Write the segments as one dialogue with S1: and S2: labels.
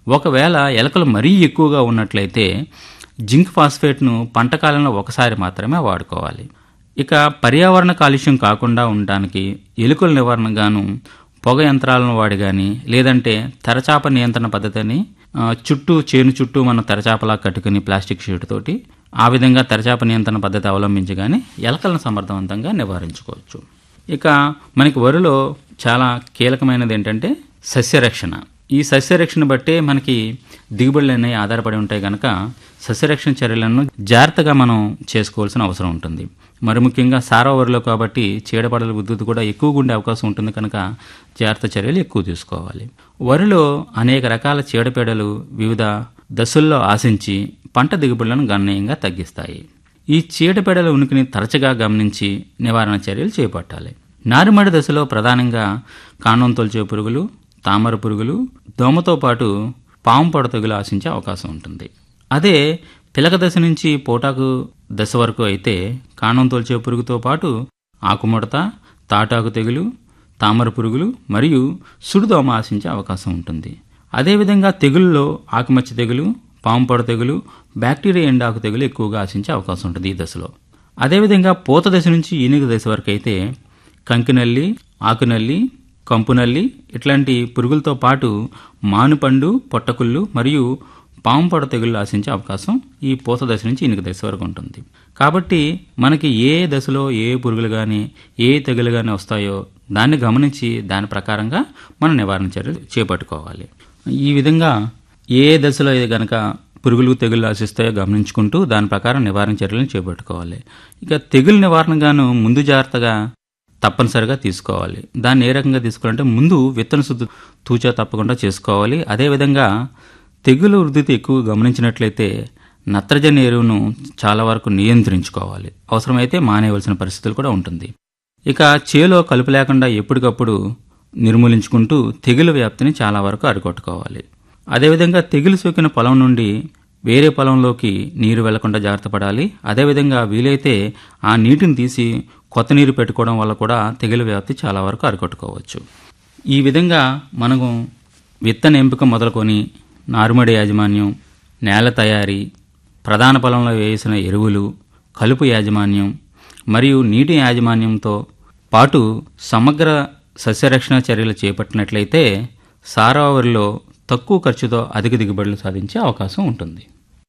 S1: ఒకవేళ ఎలకలు మరీ ఎక్కువగా ఉన్నట్లయితే జింక్ ఫాస్ఫేట్ను పంట కాలంలో ఒకసారి మాత్రమే వాడుకోవాలి ఇక పర్యావరణ కాలుష్యం కాకుండా ఉండడానికి ఎలుకల నివారణగాను పొగ యంత్రాలను వాడి కానీ లేదంటే తెరచాప నియంత్రణ పద్ధతిని ఆ, చుట్టూ చేను చుట్టూ మనం తెరచాపలా కట్టుకుని ప్లాస్టిక్ షీట్ తోటి ఆ విధంగా తెరచాప నియంత్రణ పద్ధతి అవలంబించి కానీ ఎలకలను సమర్థవంతంగా నివారించుకోవచ్చు ఇక మనకి వరిలో చాలా కీలకమైనది ఏంటంటే సస్యరక్షణ ఈ సస్యరక్షణ బట్టే మనకి దిగుబడులు అనేవి ఆధారపడి ఉంటాయి కనుక సస్యరక్షణ చర్యలను జాగ్రత్తగా మనం చేసుకోవాల్సిన అవసరం ఉంటుంది మరి ముఖ్యంగా సారవ వరిలో కాబట్టి చీడపడల ఉద్ధృతి కూడా ఎక్కువగా ఉండే అవకాశం ఉంటుంది కనుక జాగ్రత్త చర్యలు ఎక్కువ తీసుకోవాలి వరిలో అనేక రకాల చీడపీడలు వివిధ దశల్లో ఆశించి పంట దిగుబడులను గణనీయంగా తగ్గిస్తాయి ఈ చీడపీడల ఉనికిని తరచుగా గమనించి నివారణ చర్యలు చేపట్టాలి నారుమడి దశలో ప్రధానంగా కాండం తొలిచే పురుగులు తామర పురుగులు దోమతో పాటు పాము పొడ తెగులు ఆశించే అవకాశం ఉంటుంది అదే పిలక దశ నుంచి పోటాకు దశ వరకు అయితే కాండం తొలిచే పురుగుతో పాటు ఆకుముడత తాటాకు తెగులు తామర పురుగులు మరియు సుడిదోమ ఆశించే అవకాశం ఉంటుంది అదేవిధంగా తెగుల్లో ఆకుమచ్చ తెగులు పాము పొడ తెగులు బ్యాక్టీరియా ఎండాకు తెగులు ఎక్కువగా ఆశించే అవకాశం ఉంటుంది ఈ దశలో అదేవిధంగా పూత దశ నుంచి ఈనుగ దశ వరకు అయితే కంకినల్లి ఆకునల్లి కంపునల్లి ఇట్లాంటి పురుగులతో పాటు మానుపండు పొట్టకుళ్ళు మరియు పాము పొడ తెగుళ్ళు ఆశించే అవకాశం ఈ పూత దశ నుంచి ఈనుగ దశ వరకు ఉంటుంది కాబట్టి మనకి ఏ దశలో ఏ పురుగులు కానీ ఏ తెగులు కానీ వస్తాయో దాన్ని గమనించి దాని ప్రకారంగా మనం నివారణ చర్యలు చేపట్టుకోవాలి ఈ విధంగా ఏ దశలో ఇది గనక పురుగులు తెగులు ఆశిస్తాయో గమనించుకుంటూ దాని ప్రకారం నివారణ చర్యలను చేపట్టుకోవాలి ఇక తెగులు నివారణగాను ముందు జాగ్రత్తగా తప్పనిసరిగా తీసుకోవాలి దాన్ని ఏ రకంగా తీసుకోవాలంటే ముందు విత్తన శుద్ధి తూచా తప్పకుండా చేసుకోవాలి అదేవిధంగా తెగులు వృద్ధితి ఎక్కువ గమనించినట్లయితే నత్రజని ఎరువును చాలా వరకు నియంత్రించుకోవాలి అవసరమైతే మానేయవలసిన పరిస్థితులు కూడా ఉంటుంది ఇక చేలో కలుపు లేకుండా ఎప్పటికప్పుడు నిర్మూలించుకుంటూ తెగులు వ్యాప్తిని చాలా వరకు అరికొట్టుకోవాలి అదేవిధంగా తెగులు సోకిన పొలం నుండి వేరే పొలంలోకి నీరు వెళ్లకుండా జాగ్రత్త పడాలి అదేవిధంగా వీలైతే ఆ నీటిని తీసి కొత్త నీరు పెట్టుకోవడం వల్ల కూడా తెగులు వ్యాప్తి చాలా వరకు అరికట్టుకోవచ్చు ఈ విధంగా మనము విత్తన ఎంపిక మొదలుకొని నారుమడి యాజమాన్యం నేల తయారీ ప్రధాన పొలంలో వేసిన ఎరువులు కలుపు యాజమాన్యం మరియు నీటి యాజమాన్యంతో పాటు సమగ్ర సస్యరక్షణ చర్యలు చేపట్టినట్లయితే సారావరిలో తక్కువ ఖర్చుతో అధిక దిగుబడులు సాధించే అవకాశం ఉంటుంది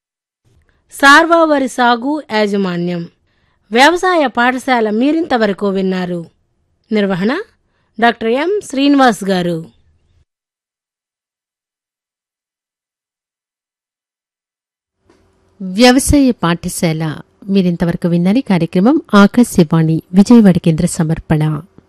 S2: సార్వా వరి సాగు యాజమాన్యం వ్యవసాయ పాఠశాల మీరింతవరకు విన్నారు నిర్వహణ డాక్టర్ ఎం శ్రీనివాస్ గారు
S3: వ్యవసాయ పాఠశాల మీరింతవరకు విన్నని కార్యక్రమం ఆకాశవాణి విజయవాడ కేంద్ర సమర్పణ